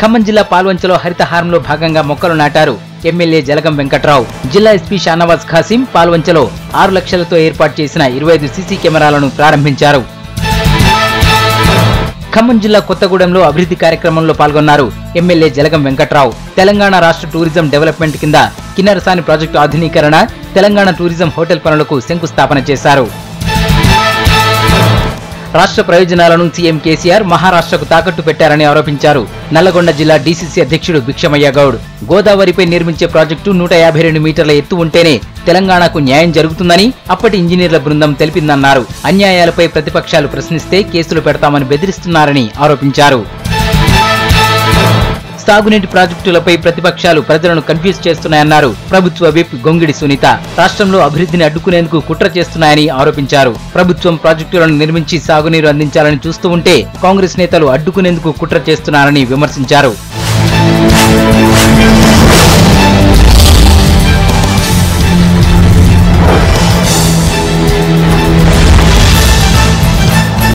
ఖమ్మం జిల్లా పాల్వంచలో హరితహారంలో భాగంగా మొక్కలు నాటారు ఎమ్మెల్యే జలగం వెంకట్రావు జిల్లా ఎస్పీ షానవాజ్ ఖాసిం పాల్వంచలో ఆరు లక్షలతో ఏర్పాటు చేసిన ఇరవై ఐదు సీసీ కెమెరాలను ప్రారంభించారు ఖమ్మం జిల్లా కొత్తగూడెంలో అభివృద్ధి కార్యక్రమంలో పాల్గొన్నారు ఎమ్మెల్యే జలగం వెంకట్రావు తెలంగాణ రాష్ట్ర టూరిజం డెవలప్మెంట్ కింద కిన్నెరసాని ప్రాజెక్టు ఆధునీకరణ తెలంగాణ టూరిజం హోటల్ పనులకు శంకుస్థాపన చేశారు రాష్ట్ర ప్రయోజనాలను సీఎం కేసీఆర్ మహారాష్ట్రకు తాకట్టు పెట్టారని ఆరోపించారు నల్లగొండ జిల్లా డీసీసీ అధ్యక్షుడు భిక్షమయ్య గౌడ్ గోదావరిపై నిర్మించే ప్రాజెక్టు నూట యాభై రెండు మీటర్ల ఎత్తు ఉంటేనే తెలంగాణకు న్యాయం జరుగుతుందని అప్పటి ఇంజనీర్ల బృందం తెలిపిందన్నారు అన్యాయాలపై ప్రతిపక్షాలు ప్రశ్నిస్తే కేసులు పెడతామని బెదిరిస్తున్నారని ఆరోపించారు సాగునీటి ప్రాజెక్టులపై ప్రతిపక్షాలు ప్రజలను కన్ఫ్యూజ్ చేస్తున్నాయన్నారు ప్రభుత్వ విప్ గొంగిడి సునీత రాష్ట్రంలో అభివృద్ధిని అడ్డుకునేందుకు కుట్ర చేస్తున్నాయని ఆరోపించారు ప్రభుత్వం ప్రాజెక్టులను నిర్మించి సాగునీరు అందించాలని చూస్తూ ఉంటే కాంగ్రెస్ నేతలు అడ్డుకునేందుకు కుట్ర చేస్తున్నారని విమర్శించారు